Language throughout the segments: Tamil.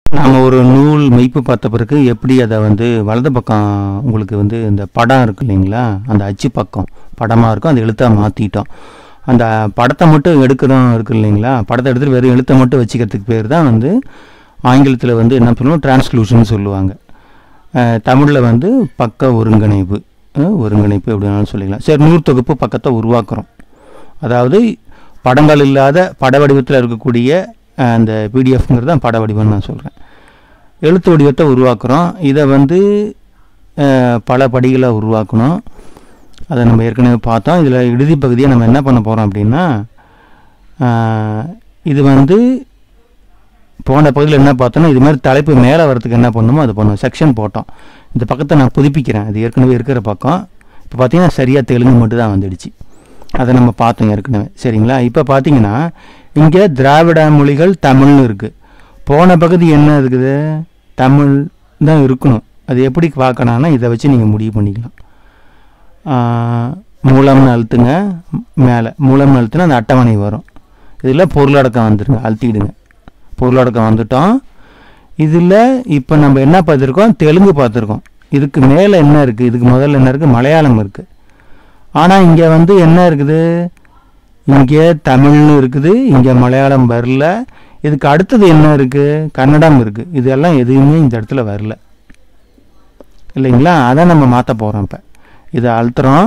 நாம் ஒரு நூல் மெய்ப்பு பார்த்த பிறகு எப்படி அதை வந்து வலது பக்கம் உங்களுக்கு வந்து இந்த படம் இருக்கு இல்லைங்களா அந்த அச்சு பக்கம் படமாக இருக்கும் அந்த எழுத்தாக மாற்றிட்டோம் அந்த படத்தை மட்டும் எடுக்கிறோம் இருக்கு இல்லைங்களா படத்தை எடுத்துகிட்டு வெறும் எழுத்தை மட்டும் வச்சுக்கிறதுக்கு பேர் தான் வந்து ஆங்கிலத்தில் வந்து என்ன சொல்லுவோம் டிரான்ஸ்க்ளூஷன் சொல்லுவாங்க தமிழில் வந்து பக்க ஒருங்கிணைப்பு அஹ், ஒருங்கிணைப்பு எப்படி வேணாலும் சொல்லிக்கலாம் சரி நூறு தொகுப்பு பக்கத்தை உருவாக்குறோம் அதாவது படங்கள் இல்லாத பட வடிவத்தில் இருக்கக்கூடிய அஹ், அந்த பிடிஎஃப்ங்கிறது தான் பட வடிவம்னு நான் சொல்கிறேன் எழுத்து வடிவத்தை உருவாக்குறோம் இதை வந்து அஹ், பல படிகளை உருவாக்கணும் அதை நம்ம ஏற்கனவே பார்த்தோம் இதில் இறுதி பகுதியை நம்ம என்ன பண்ண போகிறோம் அப்படின்னா அஹ், இது வந்து போன பகுதியில் என்ன பார்த்தோன்னா இது மாதிரி தலைப்பு மேலே வரதுக்கு என்ன பண்ணணுமோ அது பண்ணுவோம் செக்ஷன் போட்டோம் இந்த பக்கத்தை நான் புதுப்பிக்கிறேன் அது ஏற்கனவே இருக்கிற பக்கம் இப்போ பார்த்தீங்கன்னா சரியாக தெலுங்கு மட்டும் தான் வந்துடுச்சு அதை நம்ம பார்த்தோம் ஏற்கனவே சரிங்களா இப்போ பார்த்தீங்கன்னா இங்கே திராவிட மொழிகள் தமிழ்னு இருக்குது போன பகுதி என்ன இருக்குது தமிழ் தான் இருக்கணும் அது எப்படி பார்க்கணும்னா இதை வச்சு நீங்கள் முடிவு பண்ணிக்கலாம் ஆஹ், மூலம்னு அழுத்துங்க மேலே மூலம்னு அழுத்துனா அந்த அட்டவணை வரும் இதில் பொருளடக்கம் வந்துருங்க அழுத்திடுங்க பொருளடக்கம் வந்துட்டோம் இதில் இப்போ நம்ம என்ன பார்த்துருக்கோம் தெலுங்கு பார்த்துருக்கோம் இதுக்கு மேலே என்ன இருக்குது இதுக்கு முதல்ல என்ன இருக்குது மலையாளம் இருக்குது ஆனால் இங்கே வந்து என்ன இருக்குது இங்கே தமிழ்னு இருக்குது இங்கே மலையாளம் வரல இதுக்கு அடுத்தது என்ன இருக்குது கன்னடம் இருக்குது இதெல்லாம் எதுவுமே இந்த இடத்துல வரல இல்லைங்களா அதை நம்ம மாற்ற போகிறோம் இப்போ இதை அழுத்துறோம்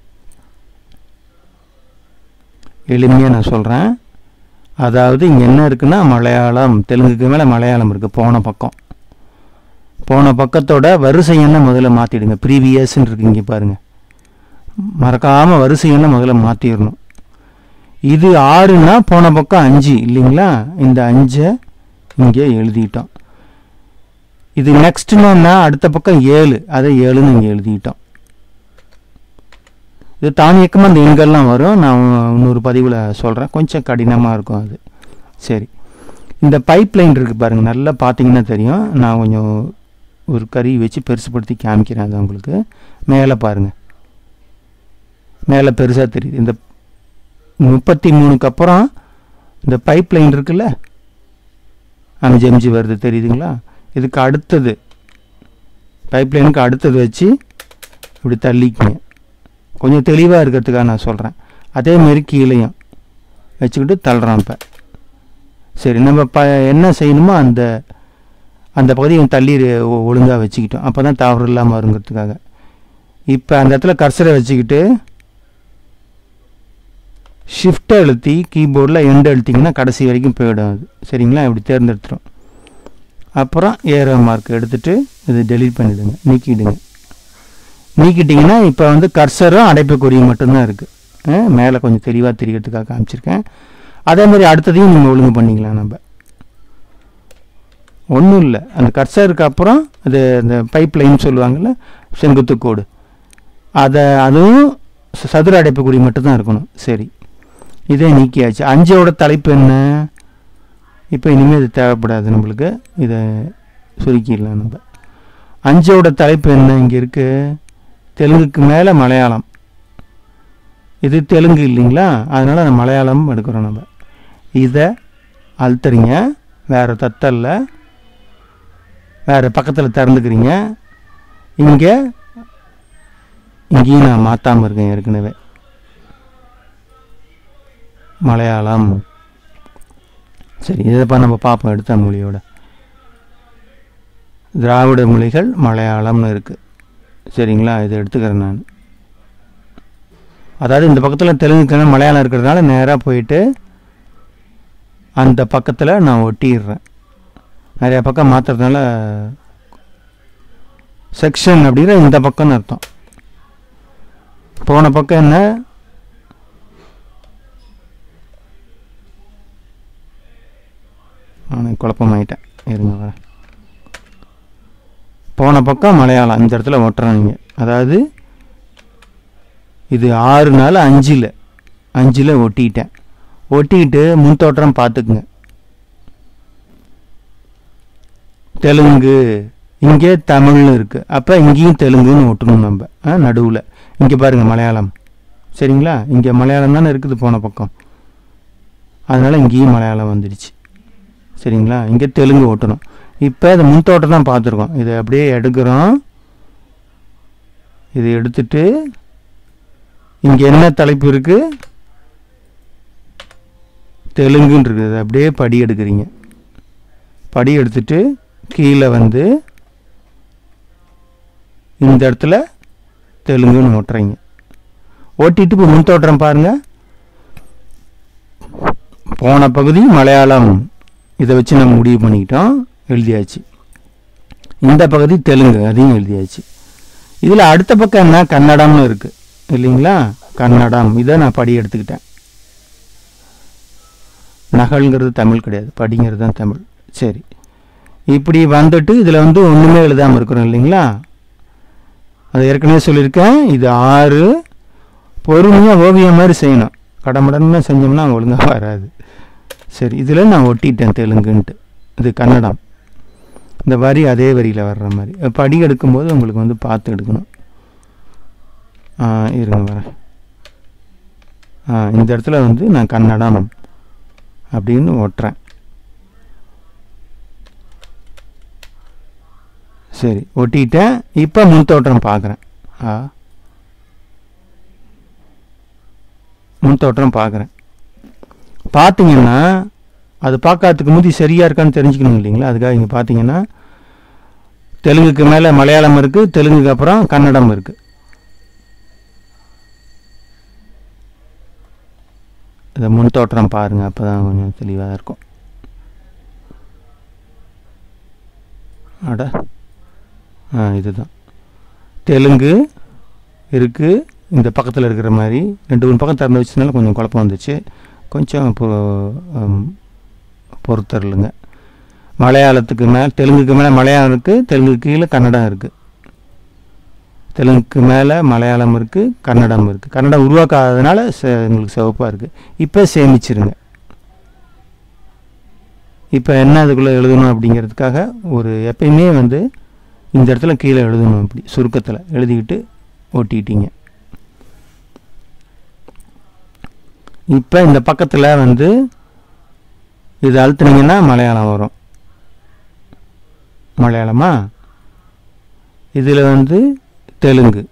எளிமையாக நான் சொல்கிறேன் அதாவது இங்கே என்ன இருக்குன்னா மலையாளம் தெலுங்குக்கு மேலே மலையாளம் இருக்குது போன பக்கம் போன பக்கத்தோட வரிசை என்ன முதல்ல மாற்றிடுங்க ப்ரீவியஸ்ன்னு இருக்கு இங்கே பாருங்கள் மறக்காமல் வரிசை என்ன முதல்ல மாற்றிடணும் இது ஆறுனா போன பக்கம் அஞ்சு இல்லைங்களா இந்த அஞ்சை இங்கே எழுதிட்டோம் இது நெக்ஸ்ட்னா அடுத்த பக்கம் ஏழு அதை ஏழுன்னு இங்கே எழுதிட்டோம் இது தானியக்கமாக அந்த எண்கள்லாம் வரும் நான் இன்னொரு பதிவில் சொல்கிறேன் கொஞ்சம் கடினமாக இருக்கும் அது சரி இந்த பைப் லைன் இருக்குது பாருங்கள் நல்லா பார்த்தீங்கன்னா தெரியும் நான் கொஞ்சம் ஒரு கறி வச்சு பெருசுப்படுத்தி காமிக்கிறேன் அது உங்களுக்கு மேலே பாருங்கள் மேலே பெருசாக தெரியுது இந்த முப்பத்தி மூணுக்கு அப்புறம் இந்த பைப் லைன் இருக்குல்ல அஞ்சு அஞ்சு வருது தெரியுதுங்களா இதுக்கு அடுத்தது பைப் லைனுக்கு அடுத்தது வச்சு இப்படி தள்ளிக்குங்க கொஞ்சம் தெளிவாக இருக்கிறதுக்காக நான் சொல்கிறேன் அதேமாரி கீழேயும் வச்சுக்கிட்டு தள்ளுறோம் இப்போ சரி நம்ம ப என்ன செய்யணுமோ அந்த அந்த பகுதியை தள்ளி ஒழுங்காக வச்சுக்கிட்டோம் அப்போ தான் தவறு இல்லாமல் வருங்கிறதுக்காக இப்போ அந்த இடத்துல கர்சரை வச்சுக்கிட்டு ஷிஃப்ட்டை அழுத்தி கீபோர்டில் எண்டு அழுத்திங்கன்னா கடைசி வரைக்கும் போயிடும் அது சரிங்களா இப்படி தேர்ந்தெடுத்துரும் அப்புறம் ஏரோ மார்க் எடுத்துகிட்டு இது டெலீட் பண்ணிவிடுங்க நீக்கிடுங்க நீக்கிட்டிங்கன்னா இப்போ வந்து கர்சரும் அடைப்புக்குறியும் மட்டும்தான் இருக்குது மேலே கொஞ்சம் தெளிவாக தெரியறதுக்காக காமிச்சிருக்கேன் அதே மாதிரி அடுத்ததையும் நீங்கள் ஒழுங்கு பண்ணிக்கலாம் நம்ம ஒன்றும் இல்லை அந்த கர்சருக்கு அப்புறம் அது அந்த பைப் லைன் சொல்லுவாங்கள்ல செங்குத்து கோடு அதை அதுவும் ச- சதுர அடைப்புக்குறி மட்டும்தான் இருக்கணும் சரி இதே நீக்கியாச்சு அஞ்சோட தலைப்பு என்ன இப்போ இனிமேல் இது தேவைப்படாது நம்மளுக்கு இதை சுருக்கிடலாம் நம்ம அஞ்சோட தலைப்பு என்ன இங்கே இருக்குது தெலுங்குக்கு மேலே மலையாளம் இது தெலுங்கு இல்லைங்களா அதனால் அந்த மலையாளம் எடுக்கிறோம் நம்ம இதை அழுத்துறீங்க வேறு தத்தல்ல வேறு பக்கத்தில் திறந்துக்கிறீங்க இங்கே இங்கேயும் நான் மாற்றாமல் இருக்கேன் ஏற்கனவே மலையாளம் சரி இதைப்பா நம்ம பார்ப்போம் எடுத்த மொழியோட திராவிட மொழிகள் மலையாளம்னு இருக்குது சரிங்களா இதை எடுத்துக்கிறேன் நான் அதாவது இந்த பக்கத்தில் தெலுங்குக்கு மலையாளம் இருக்கிறதுனால நேராக போயிட்டு அந்த பக்கத்தில் நான் ஒட்டிடுறேன் நிறைய பக்கம் மாற்றுறதுனால செக்ஷன் அப்படிங்கிற இந்த பக்கம்னு அர்த்தம் போன பக்கம் என்ன நான் குழப்பமாயிட்டேன் இருங்க வரேன் போன பக்கம் மலையாளம் இந்த இடத்துல ஒட்டுறோம் நீங்கள் அதாவது இது ஆறு நாள் அஞ்சில் அஞ்சில் ஒட்டிக்கிட்டேன் ஒட்டிக்கிட்டு முன் தோற்றம் பார்த்துக்குங்க தெலுங்கு இங்கே தமிழ்னு இருக்குது அப்போ இங்கேயும் தெலுங்குன்னு ஒட்டணும் நம்ம நடுவில் இங்கே பாருங்கள் மலையாளம் சரிங்களா இங்கே மலையாளம் தானே இருக்குது போன பக்கம் அதனால் இங்கேயும் மலையாளம் வந்துடுச்சு சரிங்களா இங்கே தெலுங்கு ஓட்டணும் இப்போ இந்த முன்தோட்டம் தான் பார்த்துருக்கோம் இதை அப்படியே எடுக்கிறோம் இதை எடுத்துட்டு இங்கே என்ன தலைப்பு இருக்குது தெலுங்குன்னு இருக்குது அதை அப்படியே படி எடுக்கிறீங்க படி எடுத்துட்டு கீழே வந்து இந்த இடத்துல தெலுங்குன்னு ஓட்டுறீங்க ஓட்டிட்டு இப்போ முன்தோற்றம் பாருங்க போன பகுதி மலையாளம் இதை வச்சு நம்ம முடிவு பண்ணிக்கிட்டோம் எழுதியாச்சு இந்த பகுதி தெலுங்கு அதையும் எழுதியாச்சு இதில் அடுத்த பக்கம் என்ன கன்னடம்னு இருக்குது இல்லைங்களா கன்னடம் இதை நான் படி எடுத்துக்கிட்டேன் நகல்ங்கிறது தமிழ் கிடையாது படிங்கிறது தான் தமிழ் சரி இப்படி வந்துட்டு இதில் வந்து ஒன்றுமே எழுதாமல் இருக்கிறோம் இல்லைங்களா அது ஏற்கனவே சொல்லியிருக்கேன் இது ஆறு பொறுமையாக ஓவியம் மாதிரி செய்யணும் கடமடன்னு செஞ்சோம்னா ஒழுங்காக வராது சரி இதில் நான் ஒட்டிட்டேன் தெலுங்குன்ட்டு இது கன்னடம் இந்த வரி அதே வரியில் வர்ற மாதிரி அப்ப படி எடுக்கும்போது உங்களுக்கு வந்து பார்த்து எடுக்கணும் ஆ, இருங்க வரேன் ஆ, இந்த இடத்துல வந்து நான் கன்னடம் அப்படின்னு ஒட்டுறேன் சரி ஒட்டிட்டேன் இப்போ முன்தோற்றம் பார்க்குறேன் ஆ முன்தோற்றம் பார்க்குறேன் பார்த்தீங்கன்னா அது பார்க்கறதுக்கு முந்தி சரியாக இருக்கான்னு தெரிஞ்சுக்கணும் இல்லைங்களா அதுக்காக இங்கே பார்த்தீங்கன்னா தெலுங்குக்கு மேலே மலையாளம் இருக்குது தெலுங்குக்கு அப்புறம் கன்னடம் இருக்குது இதை முன்தோற்றம் பாருங்கள் அப்போ தான் கொஞ்சம் தெளிவாக இருக்கும் அட ஆ இதுதான் தெலுங்கு இருக்குது இந்த பக்கத்தில் இருக்கிற மாதிரி ரெண்டு மூணு பக்கம் திறந்து வச்சதுனால கொஞ்சம் குழப்பம் வந்துச்சு கொஞ்சம் இப்போ ஹம், பொறுத்தரலுங்க மலையாளத்துக்கு மேலே தெலுங்குக்கு மேலே மலையாளம் இருக்குது தெலுங்குக்கு கீழே கன்னடம் இருக்குது தெலுங்குக்கு மேலே மலையாளம் இருக்குது கன்னடம் இருக்குது கன்னடம் உருவாக்காததுனால செ உங்களுக்கு சிவப்பாக இருக்குது இப்போ சேமிச்சிருங்க இப்போ என்ன அதுக்குள்ளே எழுதணும் அப்படிங்கிறதுக்காக ஒரு எப்பயுமே வந்து இந்த இடத்துல கீழே எழுதணும் இப்படி சுருக்கத்தில் எழுதிக்கிட்டு ஒட்டிட்டீங்க இப்போ இந்த பக்கத்தில் வந்து இது அழுத்துனீங்கன்னா மலையாளம் வரும் மலையாளமா இதில் வந்து தெலுங்கு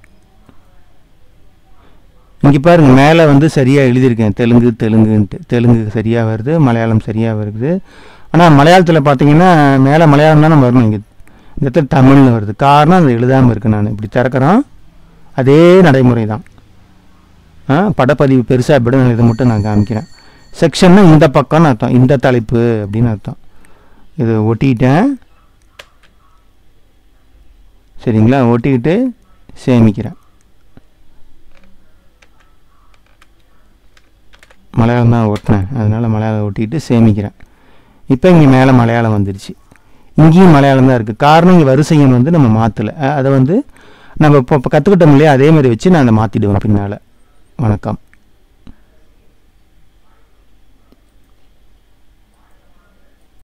இங்கே பாருங்க மேலே வந்து சரியாக எழுதியிருக்கேன் தெலுங்கு தெலுங்குன்ட்டு தெலுங்கு சரியாக வருது மலையாளம் சரியாக வருது ஆனால் மலையாளத்தில் பார்த்தீங்கன்னா மேலே மலையாளம் தானே வரணும் இங்கே இந்த இடத்துல தமிழ்னு வருது காரணம் அது எழுதாமல் இருக்கு நான் இப்படி திறக்கிறோம் அதே நடைமுறை தான் ஆ படப்பதிவு பெருசாக விடணும் இதை மட்டும் நான் காமிக்கிறேன் செக்ஷன்னா இந்த பக்கம்னு அர்த்தம் இந்த தலைப்பு அப்படின்னு அர்த்தம் இது ஒட்டிக்கிட்டேன் சரிங்களா ஒட்டிக்கிட்டு சேமிக்கிறேன் மலையாளம் தான் ஒட்டினேன் அதனால் மலையாளம் ஒட்டிக்கிட்டு சேமிக்கிறேன் இப்போ இங்கே மேலே மலையாளம் வந்துடுச்சு இங்கேயும் மலையாளம் தான் இருக்குது காரணம் இங்கே வரிசையன் வந்து நம்ம மாற்றலை அதை வந்து நம்ம இப்போ இப்போ கற்றுக்கிட்டோம் இல்லையா அதே மாதிரி வச்சு நான் அதை மாற்றிடுவேன் பின்னால் வணக்கம்